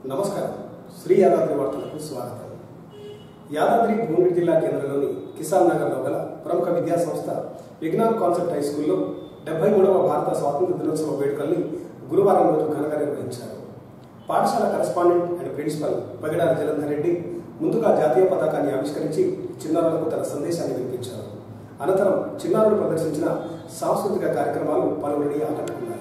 నమస్కారం శ్రీ యాదాద్రి వార్తలకు స్వాగతం యాదాద్రి భువనగిరి జిల్లా కేంద్రంలోని కిసాన్ నగర్లో గల ప్రముఖ విద్యా సంస్థ విజ్ఞాన్ కాన్సెప్ట్ హై స్కూల్లో డెబ్బై మూడవ భారత స్వాతంత్ర దినోత్సవ వేడుకల్ని గురువారం రోజు ఘనంగా నిర్వహించారు పాఠశాల correspondent and principal Pagidala Jalandhar Reddy ముందుగా జాతీయ పతాకాన్ని ఆవిష్కరించి చిన్నారులకు తన సందేశాన్ని వినిపించారు అనంతరం చిన్నారులు ప్రదర్శించిన సాంస్కృతిక కార్యక్రమాలు పలువురిని ఆకట్టుకున్నాయి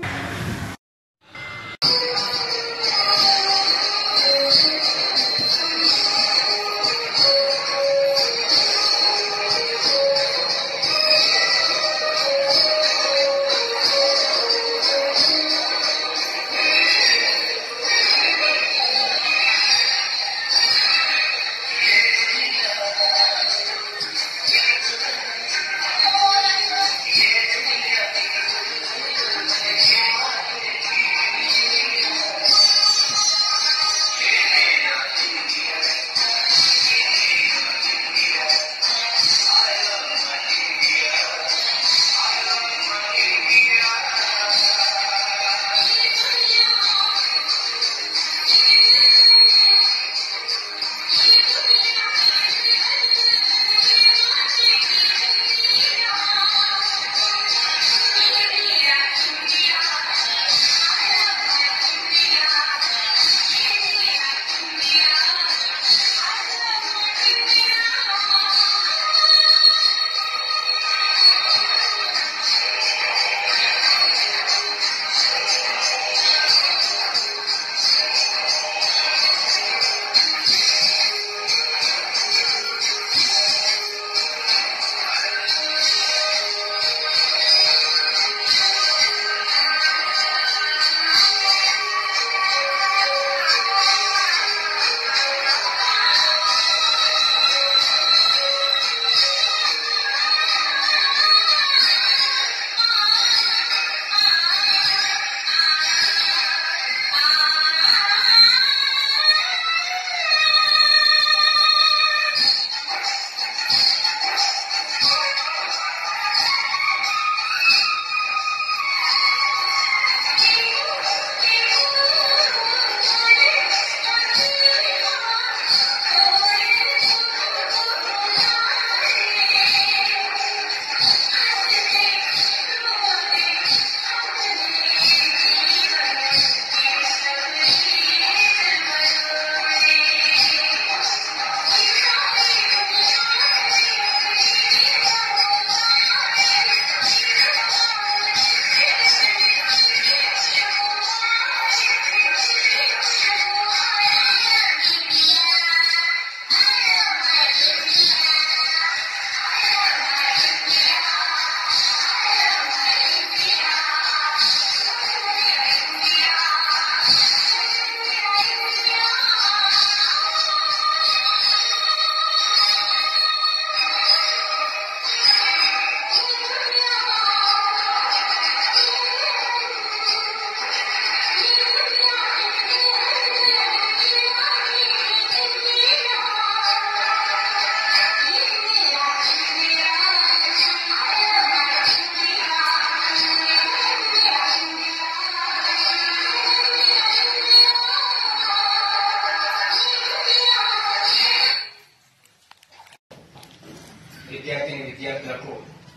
విద్యార్థిని విద్యార్థులకు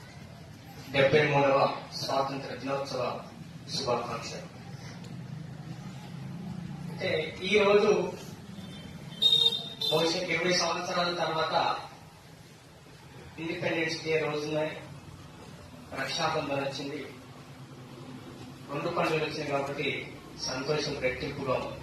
డెబ్బై మూడవ స్వాతంత్ర దినోత్సవ శుభాకాంక్షలు అంటే ఈ రోజు బహుశా ఇరవై సంవత్సరాల తర్వాత ఇండిపెండెన్స్ డే రోజునే రక్షాబంధన్ వచ్చింది రెండు పండుగలు వచ్చినాయి కాబట్టి సంతోషం రెట్టింపుగా ఉంది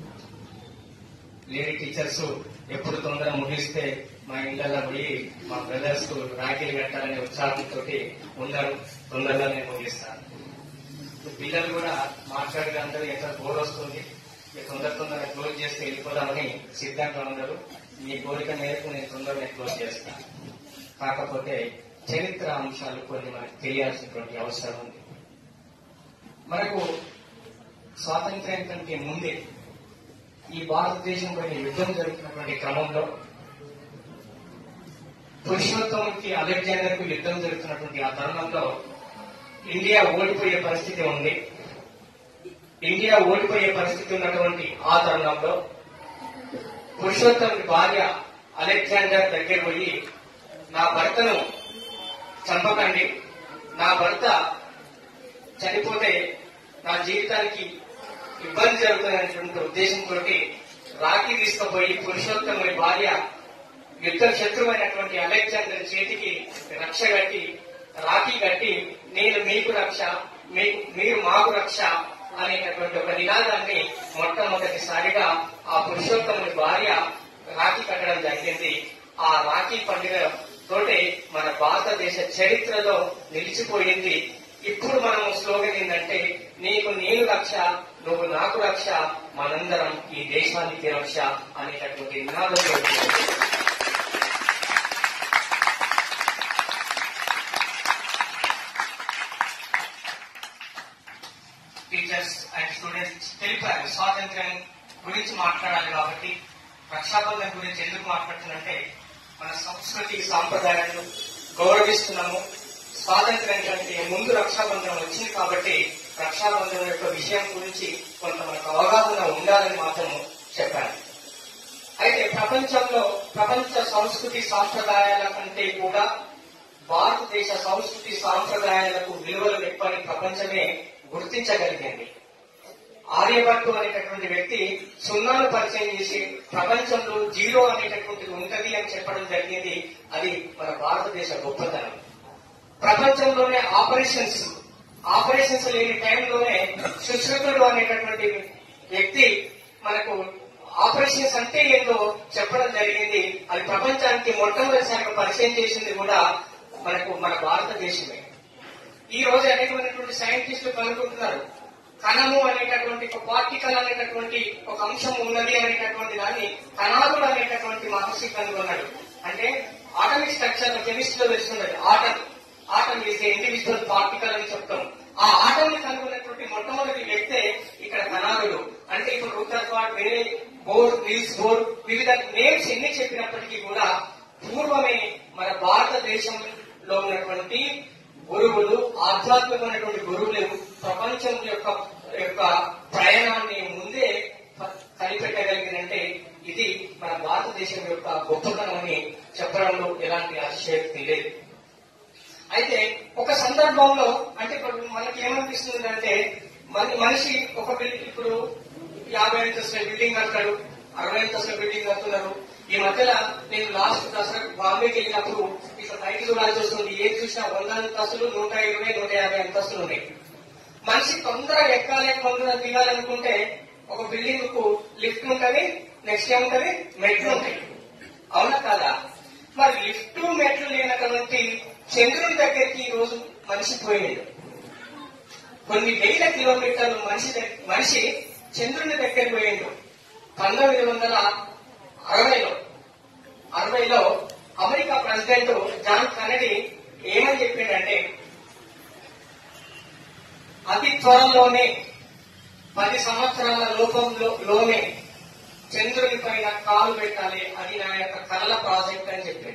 లేడీ టీచర్స్ ఎప్పుడు తొందర ముగిస్తే మా ఇళ్ళలో పోయి మా బ్రదర్స్ రాఖీలు కట్టాలనే ఉత్సాహంతో ఉన్నారు తొందరగానే ముగిస్తాను పిల్లలు కూడా మాట్లాడే అందరూ ఎంత బోర్ వస్తుంది ఇక తొందర తొందరగా క్లోజ్ చేస్తే వెళ్ళిపోదామని సిద్ధంగా ఉన్నారు మీ కోరిక మేరకు నేను తొందరగా క్లోజ్ చేస్తాను కాకపోతే చరిత్ర అంశాలు కొన్ని మనకు తెలియాల్సినటువంటి అవసరం ఉంది మనకు స్వాతంత్ర్యం కంటే ముందే ఈ భారతదేశం పైన యుద్ధం జరుగుతున్నటువంటి క్రమంలో పురుషోత్తమునికి అలెగ్జాండర్ కు యుద్ధం జరుగుతున్నటువంటి ఆ తరుణంలో ఇండియా ఓడిపోయే పరిస్థితి ఉంది ఇండియా ఓడిపోయే పరిస్థితి ఉన్నటువంటి ఆ తరుణంలో పురుషోత్తం భార్య అలెగ్జాండర్ దగ్గర పోయి నా భర్తను చంపకండి నా భర్త చనిపోతే నా జీవితానికి ఇబ్బంది జరుగుతుందనేటువంటి ఉద్దేశంతో రాఖీ తీసుకుపోయి పురుషోత్తముని భార్య యుద్ధ శత్రువైనటువంటి అలెగ్జాండర్ చేతికి రక్ష కట్టి రాఖీ కట్టి నేను మీకు రక్ష మీకు మీరు మాకు రక్ష అనేటటువంటి ఒక నినాదాన్ని మొట్టమొదటిసారిగా ఆ పురుషోత్తముని భార్య రాఖీ కట్టడం జరిగింది ఆ రాఖీ పండుగ తోటే మన భారతదేశ చరిత్రలో నిలిచిపోయింది ఇప్పుడు మనం స్లోగన్ ఏంటంటే నీకు నేను రక్ష నువ్వు నాకు రక్ష మనందరం ఈ దేశానికి రక్ష అనేటటువంటి నినాదంతో టీచర్స్ అండ్ స్టూడెంట్స్ తెలిపారు స్వాతంత్ర్యం గురించి మాట్లాడాలి కాబట్టి రక్షాబంధన్ గురించి ఎందుకు మాట్లాడుతున్నంటే మన సంస్కృతి సాంప్రదాయాలను గౌరవిస్తున్నాము స్వాతంత్ర్యం కంటే ముందు రక్షాబంధనం వచ్చింది కాబట్టి రక్షాబంధనం యొక్క విషయం గురించి కొంత మనకు అవగాహన ఉండాలని మాత్రం చెప్పాను అయితే ప్రపంచంలో ప్రపంచ సంస్కృతి సాంప్రదాయాల కంటే కూడా భారతదేశ సంస్కృతి సాంప్రదాయాలకు విలువలు ఎక్కువని ప్రపంచమే గుర్తించగలిగింది ఆర్యభట్టు అనేటటువంటి వ్యక్తి సున్నాను పరిచయం చేసి ప్రపంచంలో జీరో అనేటటువంటిది ఉంటది అని చెప్పడం జరిగింది అది మన భారతదేశ గొప్పతనం ప్రపంచంలోనే ఆపరేషన్స్ ఆపరేషన్స్ లేని టైంలోనే సుశ్రుతుడు అనేటటువంటి వ్యక్తి మనకు ఆపరేషన్స్ అంటే ఏందో చెప్పడం జరిగింది అది ప్రపంచానికి మొట్టమొదటిసారిగా పరిచయం చేసింది కూడా మనకు మన భారతదేశమే ఈ రోజు అనేకమైనటువంటి సైంటిస్టులు కనుక్కుంటున్నారు కణము అనేటటువంటి ఒక పార్టికల్ అనేటటువంటి ఒక అంశం ఉన్నది అనేటటువంటి దాన్ని కణాదుడు అనేటటువంటి మహర్షి కనుగొన్నాడు అంటే ఆటమిక్ స్ట్రక్చర్ కెమిస్ట్రీ లో తెలుస్తున్నది atom atom is individual particle అని చెప్తాం ఆ ఆటం ని కనుగొన్నటువంటి మొట్టమొదటి వ్యక్తే ఇక్కడ కణాదుడు అంటే ఇప్పుడు రుద్రస్వాడ్ వేరే బోర్ నిల్స్ బోర్ వివిధ నేమ్స్ ఎన్ని చెప్పినప్పటికీ కూడా పూర్వమే మన భారతదేశంలో ఉన్నటువంటి గురువులు ఆధ్యాత్మికమైనటువంటి గురువులు ప్రపంచం యొక్క యొక్క ప్రయాణాన్ని ముందే ప- కనిపెట్టగలిగినంటే ఇది మన భారతదేశం యొక్క గొప్పతనం అని చెప్పడంలో ఎలాంటి అతిశయోక్తి లేదు అయితే ఒక సందర్భంలో అంటే ఇప్పుడు మనకి ఏమనిపిస్తుంది అంటే మన మనిషి ఒక బిల్డింగ్ ఇప్పుడు యాభై అంతస్తుల బిల్డింగ్ కడతాడు అరవై అంతస్తుల బిల్డింగ్ కడుతున్నారు ఈ మధ్యలో నేను లాస్ట్ దసరా బాంబేకి వెళ్ళినప్పుడు ఇట్లా బయట చూడాల్సి వస్తుంది ఏది చూసినా వంద అంతస్తులు నూట ఇరవై నూట యాభై అంతస్తులు ఉన్నాయి మనిషి తొందరగా ఎక్కాలి తొందరగా దిగాలనుకుంటే ఒక బిల్డింగ్ కు లిఫ్ట్ ఉంటది నెక్స్ట్ ఏముంటది మెట్లు ఉంటాయి అవునా కాదా మరి లిఫ్ట్ మెట్లు లేనటువంటి చంద్రుని దగ్గరికి ఈ రోజు మనిషి పోయిండు కొన్ని వేల కిలోమీటర్లు మనిషి దగ్గ- మనిషి చంద్రుని దగ్గరికి పోయిండు పంతొమ్మిది వందల అరవైలో అరవైలో అమెరికా ప్రెసిడెంట్ జాన్ కెనడీ ఏమని చెప్పిండంటే అతి త్వరలోనే పది సంవత్సరాల లోపంలో లోనే చంద్రుని పైన కాలు పెట్టాలి అది నా యొక్క కళల ప్రాజెక్ట్ అని చెప్పాడు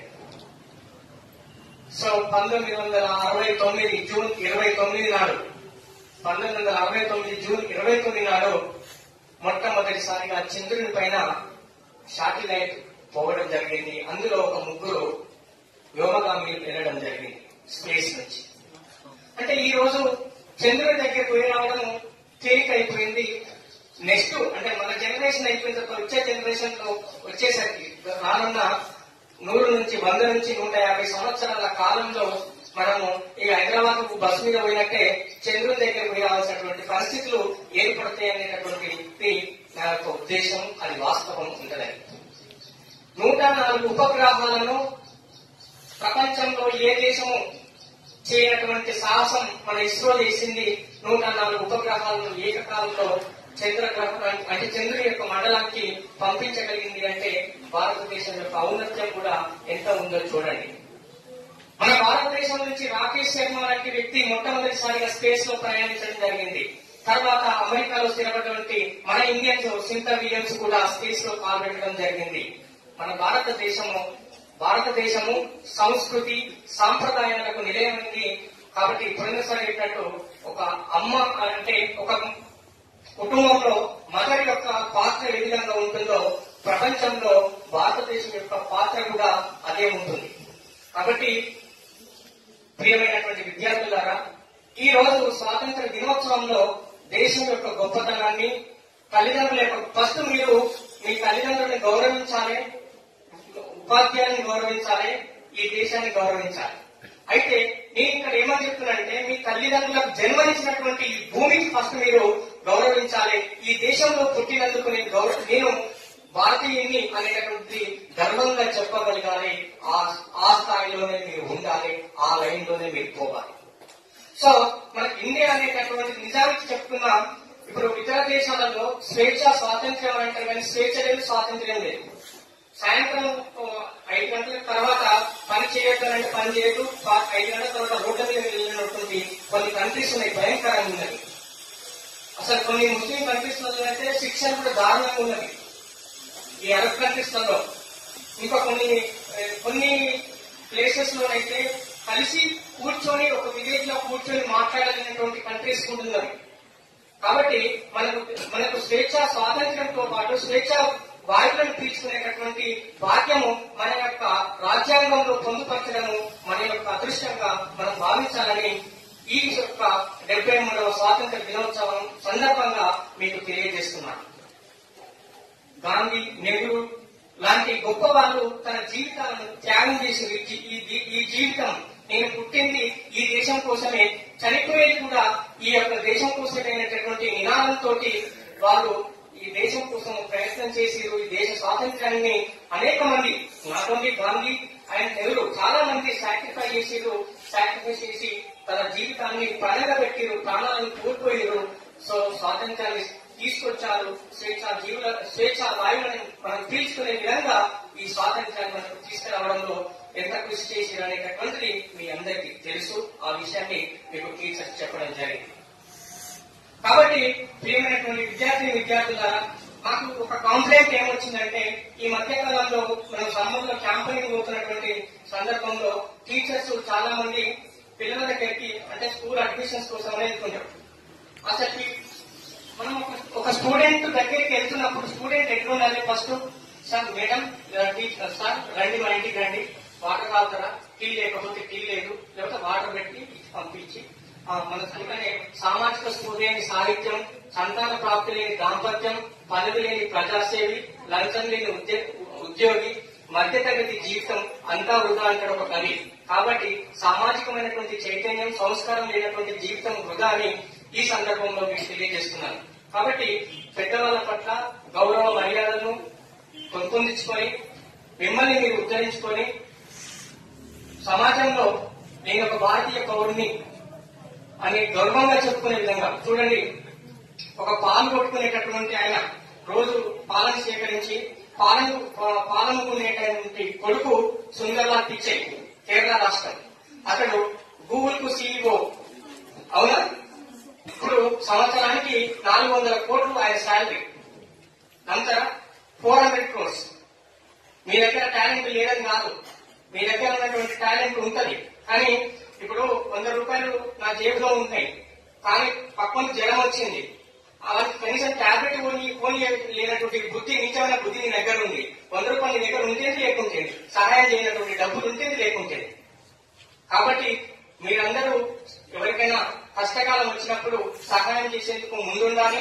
సో పంతొమ్మిది వందల అరవై తొమ్మిది జూన్ ఇరవై తొమ్మిది నాడు పంతొమ్మిది వందల అరవై తొమ్మిది జూన్ ఇరవై తొమ్మిది నాడు మొట్టమొదటిసారిగా చంద్రుని పైన శాటిలైట్ పోవడం జరిగింది అందులో ఒక ముగ్గురు వ్యోమగామీలు వెళ్ళడం జరిగింది స్పేస్ నుంచి అంటే ఈ రోజు చంద్రుడి దగ్గర పోయి రావడం తేలిక అయిపోయింది నెక్స్ట్ అంటే మన జనరేషన్ అయిపోయిన తర్వాత వచ్చే జనరేషన్ లో వచ్చేసరికి రానున్న నూరు నుంచి వంద నుంచి నూట యాభై సంవత్సరాల కాలంలో మనము ఈ హైదరాబాద్ కు బస్సు మీద పోయినట్టే చంద్రుని దగ్గర పోయి రావాల్సినటువంటి పరిస్థితులు ఏర్పడతాయి అనేటటువంటి నా యొక్క ఉద్దేశం అది వాస్తవం ఉంటదని నూట నాలుగు ఉపగ్రహాలను ప్రపంచంలో ఏ దేశము చేయనటువంటి సాహసం మన ఇస్రో చేసింది నూట నాలుగు ఉపగ్రహాలను ఏకకాలంలో చంద్రగ్రహం అంటే చంద్రుని యొక్క మండలానికి పంపించగలిగింది అంటే భారతదేశం యొక్క ఔన్నత్యం కూడా ఎంత ఉందో చూడండి మన భారతదేశం నుంచి రాకేష్ శర్మ లాంటి వ్యక్తి మొట్టమొదటిసారిగా స్పేస్ లో ప్రయాణించడం జరిగింది తర్వాత అమెరికాలో స్థిరపడినటువంటి మన ఇండియన్స్ సింథర్ విలియమ్స్ కూడా స్పేస్ లో పాల్గొనడం జరిగింది మన భారతదేశము భారతదేశము సంస్కృతి సాంప్రదాయాలకు నిలయమైంది కాబట్టి పోయినసారి చెప్పినట్టు ఒక అమ్మ అంటే ఒక కుటుంబంలో మదర్ యొక్క పాత్ర ఏ విధంగా ఉంటుందో ప్రపంచంలో భారతదేశం యొక్క పాత్ర కూడా అదే ఉంటుంది కాబట్టి ప్రియమైనటువంటి విద్యార్థులారా ఈ రోజు స్వాతంత్ర దినోత్సవంలో దేశం యొక్క గొప్పతనాన్ని తల్లిదండ్రుల యొక్క ఫస్ట్ మీరు మీ తల్లిదండ్రుల్ని గౌరవించాలి ఉపాధ్యాయుని గౌరవించాలి ఈ దేశాన్ని గౌరవించాలి అయితే నేను ఇక్కడ ఏమని చెప్తున్నానంటే మీ తల్లిదండ్రులకు జన్మనిచ్చినటువంటి ఈ భూమికి ఫస్ట్ మీరు గౌరవించాలి ఈ దేశంలో పుట్టినందుకు నేను గౌరవ నేను భారతీయుని అనేటటువంటి గర్వంగా చెప్పగలగాలి ఆ ఆ స్థాయిలోనే మీరు ఉండాలి ఆ లైన్ లోనే మీరు పోవాలి సో మనకి ఇండియా అనేటటువంటి నిజానికి చెప్తున్నాం ఇప్పుడు ఇతర దేశాలలో స్వేచ్ఛ స్వాతంత్ర్యం అంటారు కానీ స్వేచ్ఛ లేదు స్వాతంత్ర్యం లేదు సాయంత్రం ఓ, ఐదు గంటల తర్వాత పని చేయొద్దనంటే పని చేయదు ప- ఐదు గంటల తర్వాత రోడ్ల మీద వెళ్ళినటువంటి కొన్ని కంట్రీస్ ఉన్నాయి భయంకరంగా ఉన్నది అసలు కొన్ని ముస్లిం కంట్రీస్ లో అయితే శిక్షణ కూడా దారుణంగా ఉన్నది ఈ అరబ్ కంట్రీస్ లలో ఇంకా కొన్ని ఏ, కొన్ని ప్లేసెస్ లోనైతే కలిసి కూర్చొని ఒక విలేజ్ లో కూర్చొని మాట్లాడలేనటువంటి కంట్రీస్ ఉంటున్నవి కాబట్టి మనకు మనకు స్వేచ్ఛ స్వాతంత్ర్యంతో పాటు స్వేచ్ఛ వాయువులను పీల్చుకునేటటువంటి భాగ్యము మన యొక్క రాజ్యాంగంలో పొందుపరచడము మన యొక్క అదృష్టంగా మనం భావించాలని ఈ యొక్క డెబ్బై మూడవ స్వాతంత్ర దినోత్సవం సందర్భంగా మీకు తెలియజేస్తున్నాను గాంధీ నెహ్రూ లాంటి గొప్ప వాళ్ళు తన జీవితాలను త్యాగం చేసిన ఈ జీ- ఈ జీ- ఈ జీవితం నేను పుట్టింది ఈ దేశం కోసమే చనిపోయేది కూడా ఈ యొక్క దేశం కోసమైనటువంటి నినాదంతో వాళ్ళు ఈ దేశం కోసం ప్రయత్నం చేసిరు ఈ దేశ స్వాతంత్ర్యాన్ని అనేక మంది not only Gandhi and Nehru చాలా మంది సాక్రిఫై చేసిరు సాక్రిఫైస్ చేసి తన జీవితాన్ని పణగా పెట్టిరు ప్రాణాలను కోల్పోయారు సో స్వాతంత్రాన్ని తీసుకొచ్చారు స్వేచ్ఛ జీవుల స్వేచ్ఛ వాయువులను మనం పీల్చుకునే విధంగా ఈ స్వాతంత్రాన్ని మనకు తీసుకురావడంలో ఎంత కృషి చేసిరు అనేటటువంటిది మీ అందరికీ తెలుసు ఆ విషయాన్ని మీకు టీచర్స్ చెప్పడం జరిగింది కాబట్టి ప్రియమైనటువంటి విద్యార్థి విద్యార్థులారా మాకు ఒక కంప్లైంట్ ఏమొచ్చిందంటే ఈ మధ్య కాలంలో మనం సమ్మర్ లో క్యాంపెయిన్ పోతున్నటువంటి సందర్భంలో టీచర్స్ చాలా మంది పిల్లల దగ్గరికి అంటే స్కూల్ అడ్మిషన్స్ కోసం వెళ్తుంటారు అసలు మనం ఒక- ఒక స్టూడెంట్ దగ్గరికి వెళ్తున్నప్పుడు స్టూడెంట్ ఎట్లా ఉండాలి first sir madam teacher sir రండి మా ఇంటికి రండి వాటర్ తాగుతారా టీ లేకపోతే టీ లేదు లేకపోతే వాటర్ పెట్టి ఇచ్చి పంపించి ఆ, మన అందుకనే సామాజిక స్ఫూర్తి లేని సాహిత్యం సంతాన ప్రాప్తి లేని దాంపత్యం పదవి లేని ప్రజాసేవి లంచం లేని ఉద్య- ఉద్యోగి మధ్యతరగతి జీవితం అంతా వృధా అంటాడు ఒక కవి కాబట్టి సామాజికమైనటువంటి చైతన్యం సంస్కారం లేనటువంటి జీవితం వృధా అని ఈ సందర్భంలో మీకు తెలియజేస్తున్నాను కాబట్టి పెద్దవాళ్ళ పట్ల గౌరవ మర్యాదలను పెంపొందించుకొని మిమ్మల్ని మీరు ఉద్ధరించుకొని సమాజంలో నేను ఒక భారతీయ పౌరుని అని గర్వంగా చెప్పుకునే విధంగా చూడండి ఒక పాలు కొట్టుకునేటటువంటి ఆయన రోజు పాలను సేకరించి పాలను పాలనుకునేటటువంటి కొడుకు సుందర్లాల్ పిచ్చై కేరళ రాష్ట్రం అతడు గూగుల్ కు సీఈఓ అవునా ఇప్పుడు సంవత్సరానికి నాలుగు వందల కోట్లు ఆయన శాలరీ నమ్ముతారా ఫోర్ హండ్రెడ్ క్రోర్స్ మీ దగ్గర టాలెంట్ లేదని కాదు మీ దగ్గర ఉన్నటువంటి టాలెంట్ ఉంటది కానీ ఇప్పుడు వంద రూపాయలు నా జేబులో ఉంటాయి కానీ పక్కన జ్వరం వచ్చింది అవన్నీ కనీసం టాబ్లెట్ కొని కొని లేనటువంటి బుద్ధి నిజమైన బుద్ధి నీ దగ్గర ఉంది వంద రూపాయలు నీ దగ్గర ఉంటేది లేకుంటేది సహాయం చేయనటువంటి డబ్బులు ఉంటేది లేకుంటేది కాబట్టి మీరందరూ ఎవరికైనా కష్టకాలం వచ్చినప్పుడు సహాయం చేసేందుకు ముందుండాలి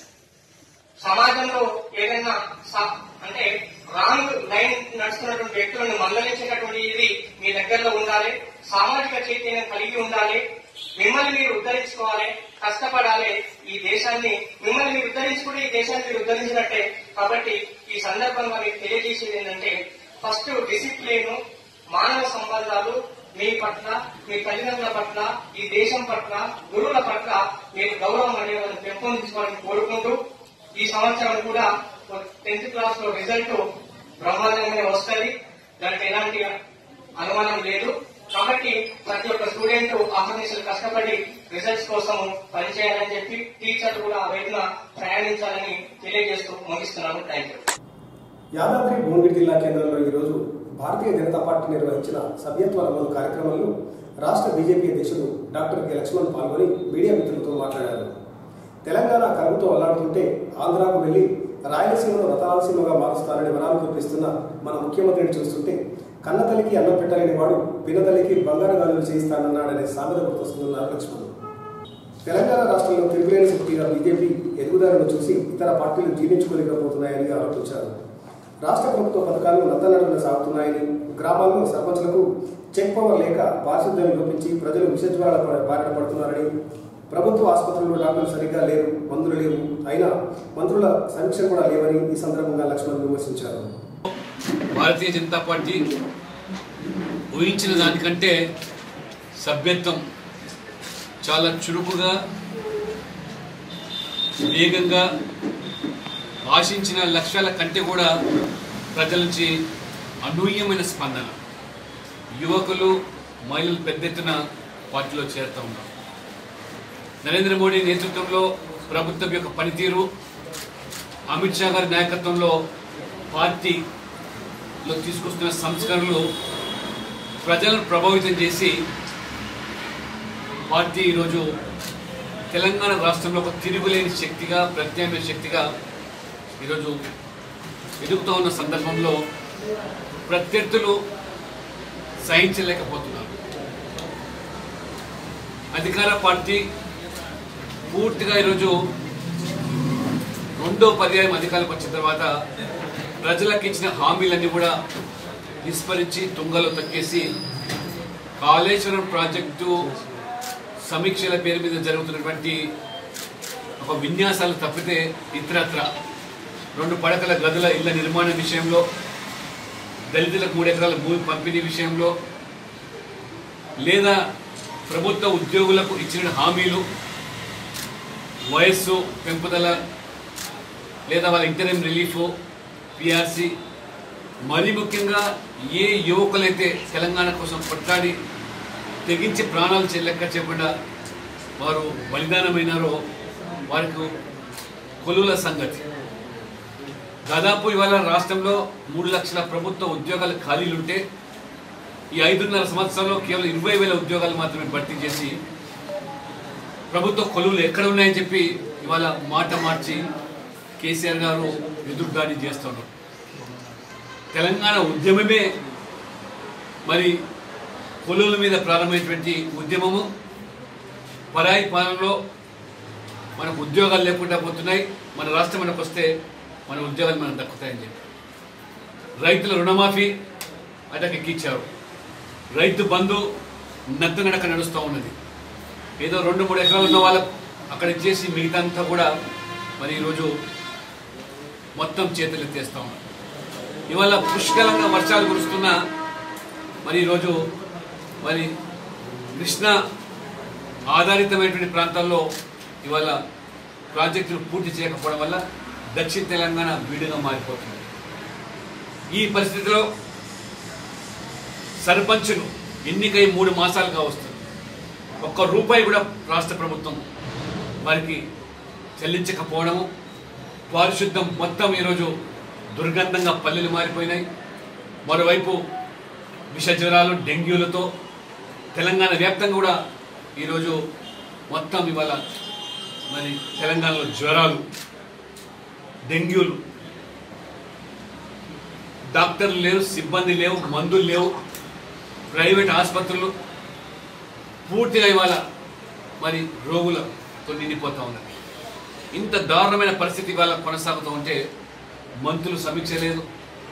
సమాజంలో ఏదైనా స- అంటే రాంగ్ లైన్ నడుస్తున్నటువంటి వ్యక్తులను మందలించేటటువంటి ఇది మీ దగ్గరలో ఉండాలి సామాజిక చైతన్యం కలిగి ఉండాలి మిమ్మల్ని మీరు ఉద్ధరించుకోవాలి కష్టపడాలి ఈ దేశాన్ని మిమ్మల్ని మీరు ఉద్ధరించుకుంటే ఈ దేశాన్ని మీరు ఉద్ధరించినట్టే కాబట్టి ఈ సందర్భంగా మీకు తెలియజేసేది ఏంటంటే ఫస్ట్ డిసిప్లిన్ మానవ సంబంధాలు మీ పట్ల మీ తల్లిదండ్రుల పట్ల ఈ దేశం పట్ల గురువుల పట్ల మీరు గౌరవం అనేది పెంపొందించుకోవాలని కోరుకుంటూ ఈ సంవత్సరం కూడా టెన్త్ క్లాస్ లో రిజల్ట్ బ్రహ్మాండంగానే వస్తుంది దానికి ఎలాంటి అనుమానం లేదు కాబట్టి ప్రతి ఒక్క స్టూడెంట్ అహర్నిశలు కష్టపడి రిజల్ట్స్ కోసం పనిచేయాలని చెప్పి టీచర్లు కూడా ఆ వైపున ప్రయాణించాలని తెలియజేస్తూ ముగిస్తున్నాను థ్యాంక్ యూ యాదాద్రి భువనగిరి జిల్లా కేంద్రంలో ఈరోజు భారతీయ జనతా పార్టీ నిర్వహించిన సభ్యత్వ నమోదు కార్యక్రమంలో రాష్ట్ర బీజేపీ అధ్యక్షుడు డాక్టర్ కె లక్ష్మణ్ పాల్గొని మీడియా మిత్రులతో మాట్లాడారు తెలంగాణ కరువుతో అల్లాడుతుంటే ఆంధ్రాకు వెళ్లి రాయలసీమను రతనాలసీమగా మారుస్తారని వరాలు కురిపిస్తున్న మన ముఖ్యమంత్రిని చూస్తుంటే కన్నతల్లికి అన్నం పెట్టలేని వాడు పినతల్లికి బంగారు గాజులు చేయిస్తానన్నాడనే సామెత గుర్తొస్తున్నారు లక్ష్మణ్ తెలంగాణ రాష్ట్రంలో తిరుగులేని శక్తిగా బీజేపీ ఎదుగుదలను చూసి ఇతర పార్టీలు జీర్ణించుకోలేకపోతున్నాయని ఆరోపించారు రాష్ట్ర ప్రభుత్వ పథకాలు నత్తనడుగున సాగుతున్నాయని గ్రామాల్లో సర్పంచ్లకు చెక్ పవర్ లేక పారిశుద్ధ్యం లోపించి ప్రజలు విషజ్వరాల ప- బారిన పడుతున్నారని ప్రభుత్వ ఆసుపత్రుల్లో డాక్టర్లు సరిగ్గా లేరు మందులు లేవు అయినా మంత్రుల సమీక్ష కూడా లేవని ఈ సందర్భంగా లక్ష్మణ్ విమర్శించారు భారతీయ జనతా పార్టీ ఊహించిన దానికంటే సభ్యత్వం చాలా చురుకుగా వేగంగా ఆశించిన లక్ష్యాల కంటే కూడా ప్రజల నుంచి అనూహ్యమైన స్పందన యువకులు మహిళలు పెద్ద ఎత్తున పార్టీలో చేరుతూ ఉన్నారు నరేంద్ర మోడీ నేతృత్వంలో ప్రభుత్వం యొక్క పనితీరు అమిత్ షా గారి నాయకత్వంలో పార్టీలో తీసుకొస్తున్న సంస్కరణలు ప్రజలను ప్రభావితం చేసి పార్టీ ఈరోజు తెలంగాణ రాష్ట్రంలో ఒక తిరుగులేని శక్తిగా ప్రత్యామ్నాయ శక్తిగా ఈరోజు ఎదుగుతూ ఉన్న సందర్భంలో ప్రత్యర్థులు సహించలేకపోతున్నారు అధికార పార్టీ పూర్తిగా ఈరోజు రెండో పర్యాయం అధికారులకు వచ్చిన తర్వాత ప్రజలకు ఇచ్చిన హామీలన్నీ కూడా విస్మరించి తుంగలో తొక్కేసి కాళేశ్వరం ప్రాజెక్టు సమీక్షల పేరు మీద జరుగుతున్నటువంటి ఒక విన్యాసాలు తప్పితే ఇతరత్ర రెండు పడకల గదుల ఇళ్ల నిర్మాణ విషయంలో దళితులకు మూడు ఎకరాల భూమి పంపిణీ విషయంలో లేదా ప్రభుత్వ ఉద్యోగులకు ఇచ్చిన హామీలు వయస్సు పెంపుదల లేదా వాళ్ళ ఇంటర్ఎం రిలీఫ్ పిఆర్సి మరీ ముఖ్యంగా ఏ యువకులైతే తెలంగాణ కోసం కొట్లాడి తెగించి ప్రాణాలు చే- లెక్క చేయకుండా వారు బలిదానమైనారో వారికి కొలువుల సంగతి దాదాపు ఇవాళ రాష్ట్రంలో మూడు లక్షల ప్రభుత్వ ఉద్యోగాలు ఖాళీలుంటే ఈ ఐదున్నర సంవత్సరంలో కేవలం ఇరవై వేల ఉద్యోగాలు మాత్రమే భర్తీ చేసి ప్రభుత్వ కొలువులు ఎక్కడ ఉన్నాయని చెప్పి ఇవాళ మాట మార్చి కేసీఆర్ గారు ఎదురుదాడి చేస్తున్నారు తెలంగాణ ఉద్యమమే మరి కొలువుల మీద ప్రారంభమైనటువంటి ఉద్యమము పరాయి పాలనలో మనకు ఉద్యోగాలు లేకుండా పోతున్నాయి మన రాష్ట్రం మనకు వస్తే మన ఉద్యోగాలు మనకు దక్కుతాయని చెప్పి రైతుల రుణమాఫీ అటకెక్కిచ్చారు రైతు బంధు నత్త నడక నడుస్తూ ఉన్నది ఏదో రెండు మూడు ఎకరాలు ఉన్న వాళ్ళకు అక్కడ ఇచ్చేసి మిగతా అంతా కూడా మరి ఈరోజు మొత్తం చేతులు ఎత్తేస్తా ఉన్నారు ఇవాళ పుష్కలంగా వర్షాలు కురుస్తున్నా మరి ఈరోజు మరి కృష్ణ ఆధారితమైనటువంటి ప్రాంతాల్లో ఇవాళ ప్రాజెక్టులు పూర్తి చేయకపోవడం వల్ల దక్షిణ తెలంగాణ బీడుగా మారిపోతుంది ఈ పరిస్థితిలో సర్పంచులు ఎన్నికై మూడు మాసాలుగా వస్తుంది ఒక్క రూపాయి కూడా రాష్ట్ర ప్రభుత్వం వారికి చెల్లించకపోవడము పారిశుద్ధం మొత్తం ఈరోజు దుర్గంధంగా పల్లెలు మారిపోయినాయి మరోవైపు విష జ్వరాలు డెంగ్యూలతో తెలంగాణ వ్యాప్తంగా కూడా ఈరోజు మొత్తం ఇవాళ మరి తెలంగాణలో జ్వరాలు డెంగ్యూలు డాక్టర్లు లేరు సిబ్బంది లేవు మందులు లేవు ప్రైవేట్ ఆసుపత్రులు పూర్తిగా ఇవాళ మరి రోగులతో నిండిపోతూ ఉన్నది ఇంత దారుణమైన పరిస్థితి ఇవాళ కొనసాగుతూ ఉంటే మంత్రులు సమీక్ష లేదు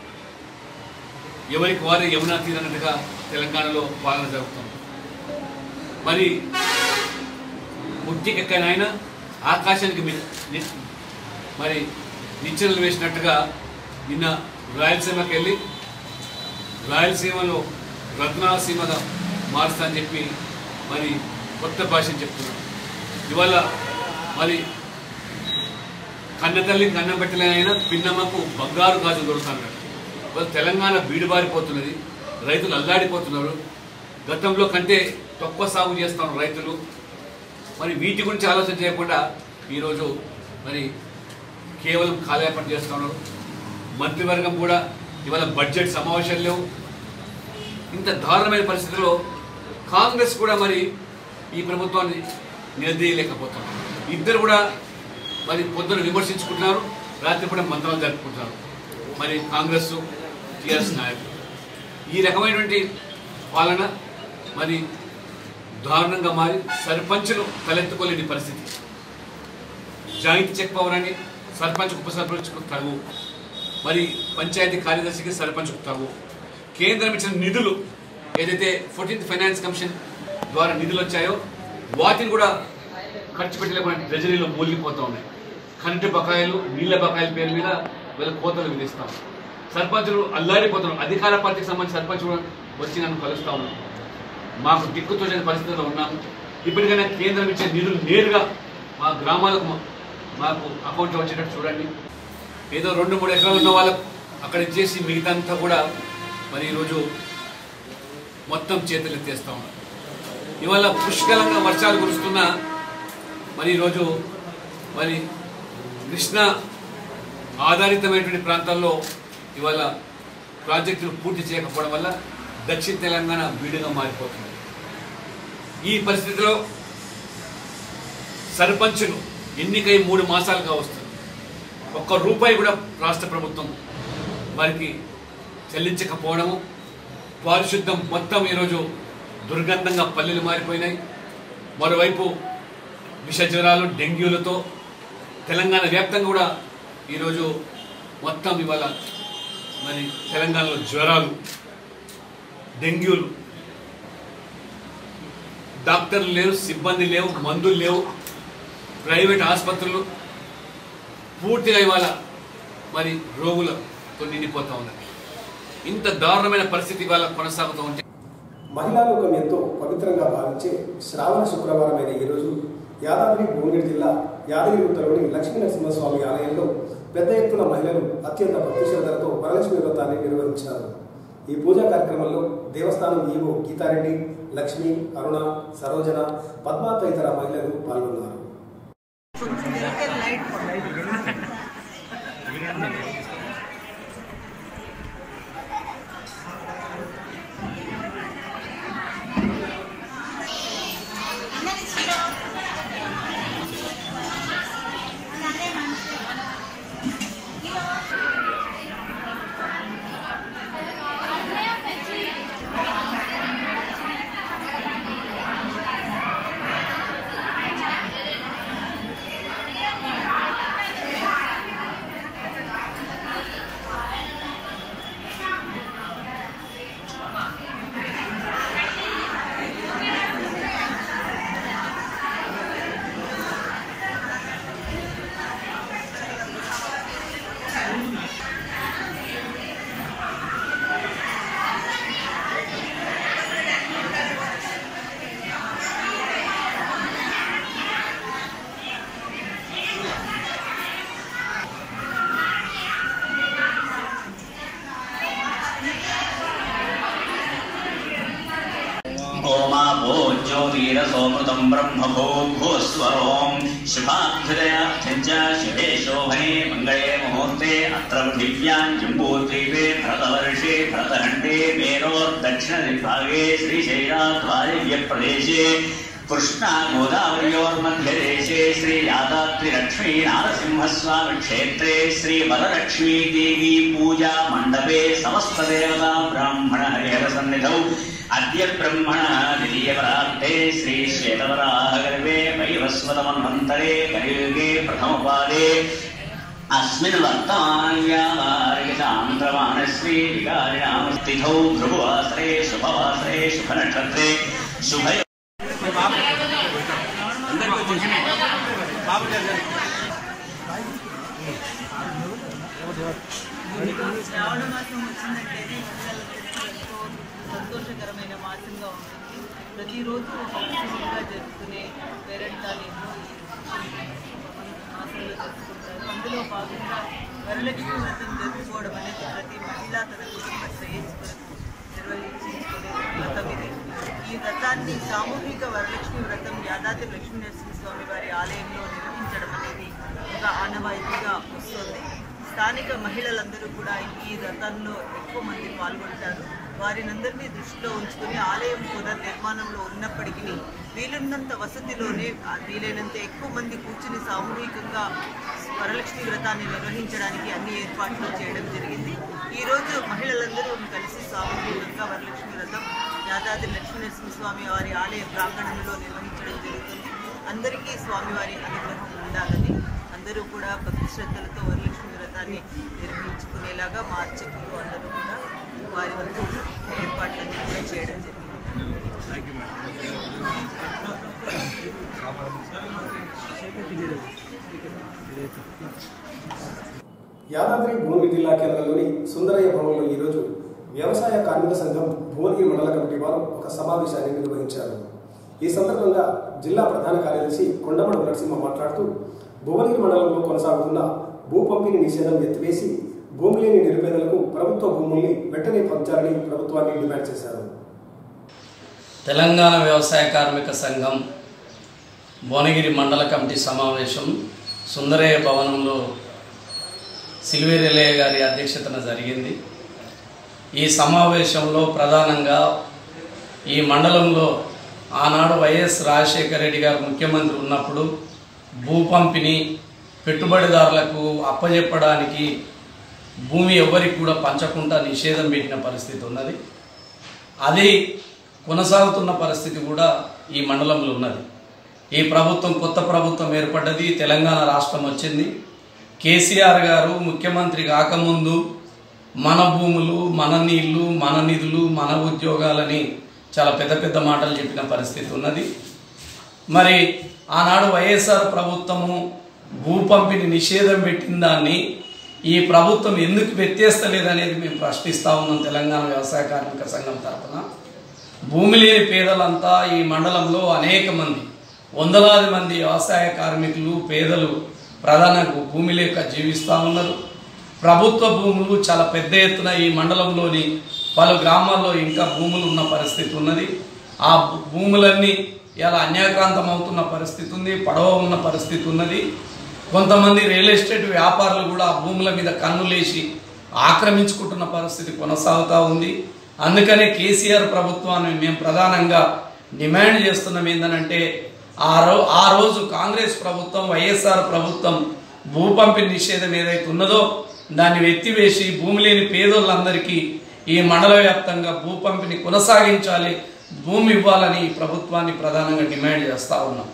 ఎవరికి వారే యమునా తీరన్నట్టుగా తెలంగాణలో పాలన జరుగుతుంది మరి ముట్టికెక్కని ఆయన ఆకాశానికి మి- ని- మరి నిచ్చెనలు వేసినట్టుగా నిన్న రాయలసీమకి వెళ్ళి రాయలసీమలో రత్నాసీమగా మారుస్తా అని చెప్పి మరి కొత్త భాషను చెప్తున్నాడు ఇవాళ మరి కన్న తల్లికి కన్నం పెట్టలేనైనా పిన్నమ్మకు బంగారు గాజు దొరుకుతున్నాడు ఇవాళ తెలంగాణ బీడుబారిపోతున్నది రైతులు అల్లాడిపోతున్నారు గతంలో కంటే తక్కువ సాగు చేస్తున్నారు రైతులు మరి వీటి గురించి ఆలోచన చేయకుండా ఈరోజు మరి కేవలం కాలయాపన చేస్తున్నారు మంత్రివర్గం కూడా ఇవాళ బడ్జెట్ సమావేశాలు లేవు ఇంత దారుణమైన పరిస్థితుల్లో కాంగ్రెస్ కూడా మరి ఈ ప్రభుత్వాన్ని నిలదీయలేకపోతున్నారు ఇద్దరు కూడా మరి పొద్దున విమర్శించుకుంటున్నారు రాత్రిపూట మంత్రాలు జరుపుకుంటున్నారు మరి కాంగ్రెస్ టీఆర్ఎస్ నాయకులు ఈ రకమైనటువంటి పాలన మరి దారుణంగా మారి సర్పంచులు తలెత్తుకోలేని పరిస్థితి జాయింట్ చెక్ పవర్ అని సర్పంచ్ ఉప సర్పంచ్కు తగు మరి పంచాయతీ కార్యదర్శికి సర్పంచ్కు తగు కేంద్రం ఇచ్చిన నిధులు ఏదైతే ఫోర్టీన్త్ ఫైనాన్స్ కమిషన్ ద్వారా నిధులు వచ్చాయో వాటిని కూడా ఖర్చు పెట్టలేకుండా ట్రెజరీలో మూలిగిపోతూ ఉన్నాయి కరెంటు బకాయిలు నీళ్ల బకాయిల పేరు మీద వీళ్ళ కోతలు విధిస్తాం సర్పంచులు అల్లాడిపోతున్నారు అధికార పార్టీకి సంబంధించిన సర్పంచ్ కూడా వచ్చి నన్ను కలుస్తా ఉన్నాం మాకు దిక్కుతోచని పరిస్థితిలో ఉన్నాము ఇప్పటికైనా కేంద్రం ఇచ్చే నిధులు నేరుగా మా గ్రామాలకు మా- మాకు అకౌంట్లో వచ్చేటట్టు చూడండి ఏదో రెండు మూడు ఎకరాలు ఉన్న వాళ్ళకు అక్కడ ఇచ్చేసి మిగతా అంతా కూడా మరి ఈరోజు మొత్తం చేతులు ఎత్తేస్తా ఉన్నారు ఇవాళ పుష్కలంగా వర్షాలు కురుస్తున్నా మరి ఈరోజు మరి కృష్ణ ఆధారితమైనటువంటి ప్రాంతాల్లో ఇవాళ ప్రాజెక్టులు పూర్తి చేయకపోవడం వల్ల దక్షిణ తెలంగాణ బీడుగా మారిపోతుంది ఈ పరిస్థితిలో సర్పంచులు ఎన్నికై మూడు మాసాలుగా వస్తుంది ఒక్క రూపాయి కూడా రాష్ట్ర ప్రభుత్వం వారికి చెల్లించకపోవడము పారిశుద్ధం మొత్తం ఈరోజు దుర్గంధంగా పల్లెలు మారిపోయినాయి మరోవైపు విష జ్వరాలు డెంగ్యూలతో తెలంగాణ వ్యాప్తంగా కూడా ఈరోజు మొత్తం ఇవాళ మరి తెలంగాణలో జ్వరాలు డెంగ్యూలు డాక్టర్లు లేవు సిబ్బంది లేవు మందులు లేవు ప్రైవేట్ ఆసుపత్రులు పూర్తిగా ఇవాళ మరి రోగులతో నిండిపోతా ఉన్నాయి ఇంత దారుణమైన పరిస్థితి ఇవాళ కొనసాగుతూ ఉంటే మహిళా లోకం ఎంతో పవిత్రంగా భావించే శ్రావణ శుక్రవారమైన ఈ రోజు యాదాద్రి భువనగిరి జిల్లా యాదగిరిగుట్టలోని లక్ష్మీ నరసింహస్వామి ఆలయంలో పెద్ద ఎత్తున మహిళలు అత్యంత భక్తి శ్రద్ధలతో వరలక్ష్మి వ్రతాన్ని నిర్వహించారు ఈ పూజా కార్యక్రమంలో దేవస్థానం ఈవో గీతారెడ్డి లక్ష్మి అరుణ సరోజన పద్మ తదితర మహిళలు పాల్గొన్నారు కొంచెం వెనకే లైట్ ओमा भोज्योतिरसोमृतं ब्रह्मभूभूस्वरों शुभाभ्युदयार्थं च शुभे शोभने मङ्गले मुहूर्ते अत्र पृथिव्यां जम्बूद्वीपे भरतवर्षे भरतखण्डे मेरोर्दक्षिणदिग्भागे श्रीशैलाद्वारव्यप्रदेशे कृष्णा गोदावर्योर्मध्यदेशे श्रीयादाद्रिलक्ष्मी नारसिंहस्वामिक्षेत्रे श्रीवरलक्ष्मी देवी पूजा मण्डपे समस्तदेवता ब्राह्मण हरिहरसन्निधौ अद्य ब्रह्मण द्वितीयपरार्थे श्रीश्वेतवराहगर्भे वैवस्वतमन्वन्तरे कलियुगे प्रथमपादे अस्मिन् वर्तमान्यामार्गसान्द्रमानश्री विकारिणां तिथौ भृगुवासरे शुभवासरे शुभनक्षत्रे शुभ శ్రావణ మాసం వచ్చిందంటేనే మహిళలందరికీ ఎంతో సంతోషకరమైన మాసంగా ఉంటుంది ప్రతిరోజు సంతోషంగా జరుపుకునే పేరెంటాలు ఎన్నో ఈ మాసంలో జరుపుకుంటారు అందులో భాగంగా వరలక్ష్మి వ్రతం జరుపుకోవడం అనేది ప్రతి మహిళ తన కుటుంబ శ్రేయస్సు కొరకు నిర్వహించుకునే వ్రతం ఇది ఈ వ్రతాన్ని సామూహిక వరలక్ష్మి వ్రతం యాదాద్రి లక్ష్మీ నరసింహస్వామి వారి ఆలయంలో నిర్వహించడం అనేది ఒక ఆనవాయితీగా వస్తుంది స్థానిక మహిళలందరూ కూడా ఈ వ్రతంలో ఎక్కువ మంది పాల్గొంటారు వారినందరినీ దృష్టిలో ఉంచుకుని ఆలయం పునర్నిర్మాణంలో ఉన్నప్పటికీ వీలున్నంత వసతిలోనే ఆ వీలైనంత ఎక్కువ మంది కూర్చుని సామూహికంగా వరలక్ష్మి వ్రతాన్ని నిర్వహించడానికి అన్ని ఏర్పాట్లు చేయడం జరిగింది ఈ రోజు మహిళలందరూ కలిసి సామూహికంగా వరలక్ష్మి వ్రతం యాదాద్రి లక్ష్మీనరసింహస్వామి వారి ఆలయ ప్రాంగణంలో నిర్వహించడం జరుగుతుంది అందరికీ స్వామివారి అనుగ్రహం ఉండాలని అందరూ కూడా భక్తి శ్రద్ధలతో వరలక్ష్మి వ్రతాన్ని నిర్వహించుకునేలాగా మా అర్చకులు అందరూ కూడా వారి వరకు ఏర్పాట్లన్నీ కూడా చేయడం జరిగింది యాదాద్రి భువనగిరి జిల్లా కేంద్రంలోని సుందరయ్య భవన్లో ఈరోజు వ్యవసాయ కార్మిక సంఘం భువనగిరి మండల కమిటీ వారు ఒక సమావేశాన్ని నిర్వహించారు ఈ సందర్భంగా జిల్లా ప్రధాన కార్యదర్శి కొండమడు నరసింహ మాట్లాడుతూ భువనగిరి మండలంలో కొనసాగుతున్న భూ పంపిణీ నిషేధం ఎత్తివేసి భూమి లేని నిరుపేదలకు ప్రభుత్వ భూముల్ని వెంటనే పంచాలని ప్రభుత్వాన్ని డిమాండ్ చేశారు తెలంగాణ వ్యవసాయ కార్మిక సంఘం భువనగిరి మండల కమిటీ సమావేశం సుందరయ్య భవనంలో సిల్వేరెలయ్య గారి అధ్యక్షతన జరిగింది ఈ సమావేశంలో ప్రధానంగా ఈ మండలంలో ఆనాడు వైఎస్ రాజశేఖర రెడ్డి గారు ముఖ్యమంత్రి ఉన్నప్పుడు భూ పంపిణీ పెట్టుబడిదారులకు అప్పజెప్పడానికి భూమి ఎవరికి కూడా పంచకుండా నిషేధం పెట్టిన పరిస్థితి ఉన్నది అది కొనసాగుతున్న పరిస్థితి కూడా ఈ మండలంలో ఉన్నది ఈ ప్రభుత్వం కొత్త ప్రభుత్వం ఏర్పడ్డది తెలంగాణ రాష్ట్రం వచ్చింది కేసీఆర్ గారు ముఖ్యమంత్రి కాకముందు మన భూములు మన నీళ్లు మన నిధులు మన ఉద్యోగాలని చాలా పెద్ద పెద్ద మాటలు చెప్పిన పరిస్థితి ఉన్నది మరి ఆనాడు వైఎస్ఆర్ ప్రభుత్వము భూ పంపిణీ నిషేధం పెట్టిన దాన్ని ఈ ప్రభుత్వం ఎందుకు వ్యత్యస్తలేదనేది మేము ప్రశ్నిస్తా ఉన్నాం తెలంగాణ వ్యవసాయ కార్మిక సంఘం తరఫున భూమి లేని పేదలంతా ఈ మండలంలో అనేక మంది వందలాది మంది వ్యవసాయ కార్మికులు పేదలు ప్రధానంగా భూమి లేక జీవిస్తూ ఉన్నారు ప్రభుత్వ భూములు చాలా పెద్ద ఎత్తున ఈ మండలంలోని పలు గ్రామాల్లో ఇంకా భూములు ఉన్న పరిస్థితి ఉన్నది ఆ భూ- భూములన్నీ ఇలా అన్యాక్రాంతం అవుతున్న పరిస్థితి ఉంది పడవ ఉన్న పరిస్థితి ఉన్నది కొంతమంది రియల్ ఎస్టేట్ వ్యాపారులు కూడా ఆ భూముల మీద కన్నులేసి ఆక్రమించుకుంటున్న పరిస్థితి కొనసాగుతూ ఉంది అందుకనే కేసీఆర్ ప్రభుత్వాన్ని మేము ప్రధానంగా డిమాండ్ చేస్తున్నాం ఏంటంటే ఆ రో ఆ రోజు కాంగ్రెస్ ప్రభుత్వం వైఎస్ఆర్ ప్రభుత్వం భూ పంపిణీ నిషేధం ఏదైతే ఉన్నదో దాన్ని ఎత్తివేసి భూమి లేని పేదోళ్ళందరికీ ఈ మండల వ్యాప్తంగా భూ పంపిణీ కొనసాగించాలి భూమి ఇవ్వాలని ఈ ప్రభుత్వాన్ని ప్రధానంగా డిమాండ్ చేస్తా ఉన్నాం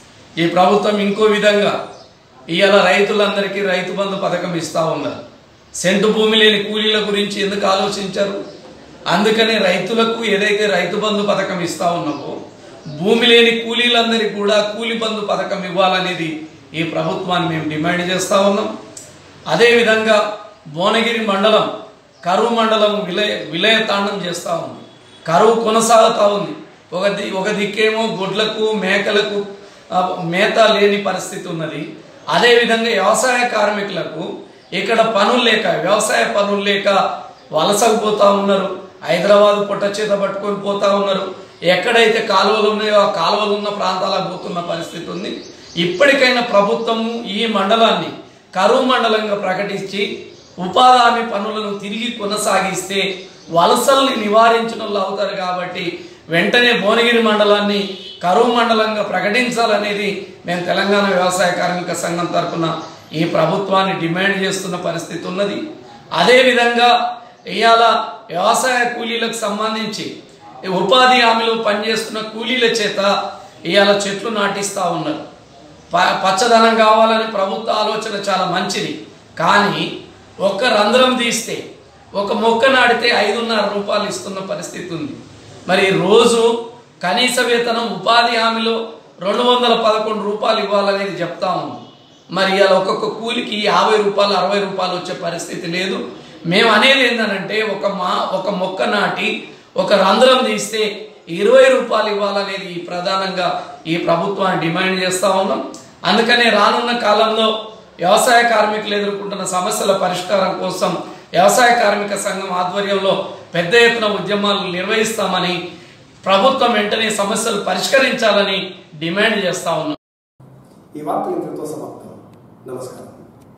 ఈ ప్రభుత్వం ఇంకో విధంగా ఇవాళ రైతులందరికీ రైతు బంధు పథకం ఇస్తా ఉన్నారు సెంటు భూమి లేని కూలీల గురించి ఎందుకు ఆలోచించారు అందుకనే రైతులకు ఏదైతే రైతు బంధు పథకం ఇస్తా ఉన్నామో భూమి లేని కూలీలందరికీ కూడా కూలి బంధు పథకం ఇవ్వాలనేది ఈ ప్రభుత్వాన్ని మేము డిమాండ్ చేస్తా ఉన్నాం అదేవిధంగా భువనగిరి మండలం కరువు మండలం విలయ విలయతాండం చేస్తూ ఉంది కరువు కొనసాగుతూ ఉంది ఒక ది ఒక దిక్కేమో గొడ్లకు మేకలకు ఆ, మేత లేని పరిస్థితి ఉన్నది అదేవిధంగా వ్యవసాయ కార్మికులకు ఇక్కడ పనులు లేక వ్యవసాయ పనులు లేక వలసకు పోతా ఉన్నారు హైదరాబాద్ పొట్ట చేత పట్టుకొని పోతా ఉన్నారు ఎక్కడైతే కాలువలు ఉన్నాయో ఆ కాలువలు ఉన్న ప్రాంతాలకు పోతున్న పరిస్థితి ఉంది ఇప్పటికైనా ప్రభుత్వము ఈ మండలాన్ని కరువు మండలంగా ప్రకటించి ఉపాధి హామీ పనులను తిరిగి కొనసాగిస్తే వలసల్ని నివారించిన వాళ్ళు అవుతారు కాబట్టి వెంటనే భువనగిరి మండలాన్ని కరువు మండలంగా ప్రకటించాలనేది మేము తెలంగాణ వ్యవసాయ కార్మిక సంఘం తరఫున ఈ ప్రభుత్వాన్ని డిమాండ్ చేస్తున్న పరిస్థితి ఉన్నది అదేవిధంగా ఇవాళ వ్యవసాయ కూలీలకు సంబంధించి ఈ ఉపాధి హామీలో పనిచేస్తున్న కూలీల చేత ఇవాళ చెట్లు నాటిస్తూ ఉన్నారు ప- పచ్చదనం కావాలని ప్రభుత్వ ఆలోచన చాలా మంచిది కానీ ఒక్క రంధ్రం తీస్తే ఒక మొక్క నాటితే ఐదున్నర రూపాయలు ఇస్తున్న పరిస్థితి ఉంది మరి రోజు కనీస వేతనం ఉపాధి హామీలో రెండు వందల పదకొండు రూపాయలు ఇవ్వాలనేది చెప్తా ఉంది మరి ఇవాళ ఒక్కొక్క కూలికి యాభై రూపాయలు అరవై రూపాయలు వచ్చే పరిస్థితి లేదు మేము అనేది ఏంటంటే ఒక మా ఒక మొక్క నాటి ఒక రంధ్రం తీస్తే ఇరవై రూపాయలు ఇవ్వాలనేది ఈ ప్రధానంగా ఈ ప్రభుత్వాన్ని డిమాండ్ చేస్తా ఉన్నాం అందుకనే రానున్న కాలంలో వ్యవసాయ కార్మికులు ఎదుర్కొంటున్న సమస్యల పరిష్కారం కోసం వ్యవసాయ కార్మిక సంఘం ఆధ్వర్యంలో పెద్ద ఎత్తున ఉద్యమాలు నిర్వహిస్తామని ప్రభుత్వం వెంటనే సమస్యలు పరిష్కరించాలని డిమాండ్ చేస్తా ఉన్నాం ఈ వార్తలు ఇంతటితో సమాప్తం నమస్కారం